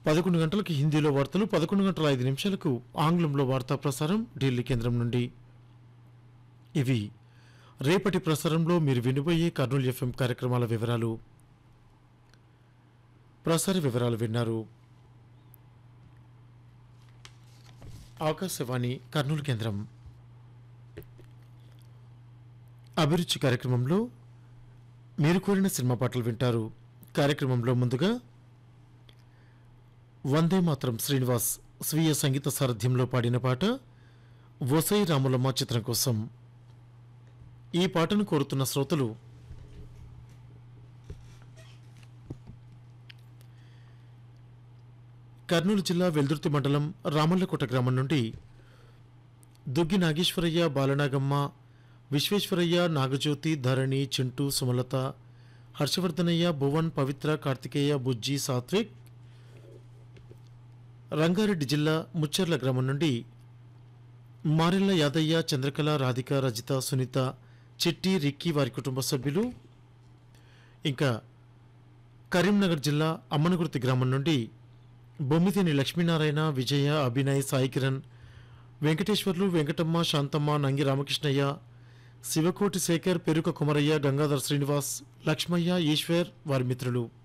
పదకొండు గంటలకు హిందీలో వార్తలు పదకొండు గంటల ఐదు నిమిషాలకు ఆంగ్లంలో వార్తా ప్రసారం ఢిల్లీ కేంద్రం నుండి ఇవి రేపటి ప్రసారంలో మీరు వినబోయే కర్నూలు ఎఫ్ఎం కార్యక్రమాల వివరాలు ప్రసార వివరాలు విన్నారు ఆకాశవాణి కర్నూలు కేంద్రం అభిరుచి కార్యక్రమంలో మీరు కోరిన సినిమా పాటలు వింటారు కార్యక్రమంలో ముందుగా వందే మాత్రం శ్రీనివాస్ స్వీయ సంగీత సారథ్యంలో పాడిన పాట వసై రాములమ్మ చిత్రం కోసం ఈ పాటను కోరుతున్న శ్రోతలు కర్నూలు జిల్లా వెల్దుర్తి మండలం రామల్లకోట గ్రామం నుండి దుగ్గి నాగేశ్వరయ్య బాలనాగమ్మ విశ్వేశ్వరయ్య నాగజ్యోతి ధరణి చింటూ సుమలత హర్షవర్ధనయ్య భువన్ పవిత్ర కార్తికేయ బుజ్జి సాత్విక్ రంగారెడ్డి జిల్లా ముచ్చర్ల గ్రామం నుండి మారెల్ల యాదయ్య చంద్రకళ రాధిక రజిత సునీత చిట్టి రిక్కీ వారి కుటుంబ సభ్యులు ఇంకా కరీంనగర్ జిల్లా అమ్మనగుర్తి గ్రామం నుండి బొమ్మిదిని లక్ష్మీనారాయణ విజయ అభినయ్ సాయి కిరణ్ వెంకటేశ్వర్లు వెంకటమ్మ శాంతమ్మ నంగి రామకృష్ణయ్య శివకోటి శేఖర్ పెరుక కుమరయ్య గంగాధర్ శ్రీనివాస్ లక్ష్మయ్య ఈశ్వర్ వారి మిత్రులు